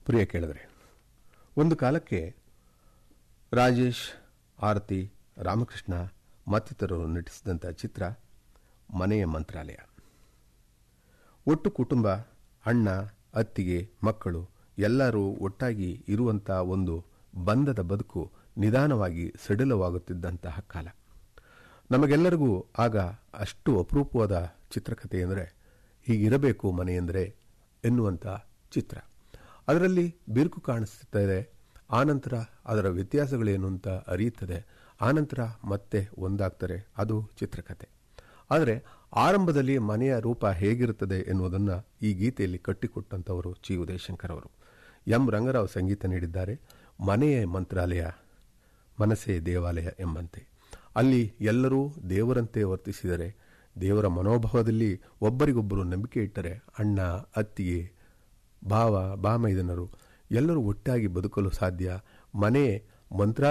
ಪ್ರಿಯ ಕೇಳಿದ್ರೆ ಒಂದು ಕಾಲಕ್ಕೆ ರಾಜೇಶ್ ಆರತಿ ರಾಮಕೃಷ್ಣ ಮತ್ತಿತರರು ನಟಿಸಿದಂಥ ಚಿತ್ರ ಮನೆಯ ಮಂತ್ರಾಲಯ ಒಟ್ಟು ಕುಟುಂಬ ಅಣ್ಣ ಅತ್ತಿಗೆ ಮಕ್ಕಳು ಎಲ್ಲರೂ ಒಟ್ಟಾಗಿ ಇರುವಂಥ ಒಂದು ಬಂಧದ ಬದುಕು ನಿಧಾನವಾಗಿ ಸಡಿಲವಾಗುತ್ತಿದ್ದಂತಹ ಕಾಲ ನಮಗೆಲ್ಲರಿಗೂ ಆಗ ಅಷ್ಟು ಅಪರೂಪವಾದ ಚಿತ್ರಕಥೆ ಎಂದರೆ ಹೀಗಿರಬೇಕು ಮನೆ ಎಂದರೆ ಎನ್ನುವಂಥ ಚಿತ್ರ ಅದರಲ್ಲಿ ಬಿರುಕು ಕಾಣಿಸುತ್ತದೆ ಆನಂತರ ಅದರ ವ್ಯತ್ಯಾಸಗಳೇನು ಅಂತ ಅರಿಯುತ್ತದೆ ಆನಂತರ ಮತ್ತೆ ಒಂದಾಗ್ತಾರೆ ಅದು ಚಿತ್ರಕಥೆ ಆದರೆ ಆರಂಭದಲ್ಲಿ ಮನೆಯ ರೂಪ ಹೇಗಿರುತ್ತದೆ ಎನ್ನುವುದನ್ನು ಈ ಗೀತೆಯಲ್ಲಿ ಕಟ್ಟಿಕೊಟ್ಟಂಥವರು ಚಿ ಉದಯಶಂಕರ್ ಅವರು ಎಂ ರಂಗರಾವ್ ಸಂಗೀತ ನೀಡಿದ್ದಾರೆ ಮನೆಯ ಮಂತ್ರಾಲಯ ಮನಸ್ಸೇ ದೇವಾಲಯ ಎಂಬಂತೆ ಅಲ್ಲಿ ಎಲ್ಲರೂ ದೇವರಂತೆ ವರ್ತಿಸಿದರೆ ದೇವರ ಮನೋಭಾವದಲ್ಲಿ ಒಬ್ಬರಿಗೊಬ್ಬರು ನಂಬಿಕೆ ಇಟ್ಟರೆ ಅಣ್ಣ ಅತ್ತಿಗೆ ಭಾವ ಬಾಮೈದನರು ಎಲ್ಲರೂ ಒಟ್ಟಾಗಿ ಬದುಕಲು ಸಾಧ್ಯ ಮನೆ ಮಂತ್ರಾಲಯ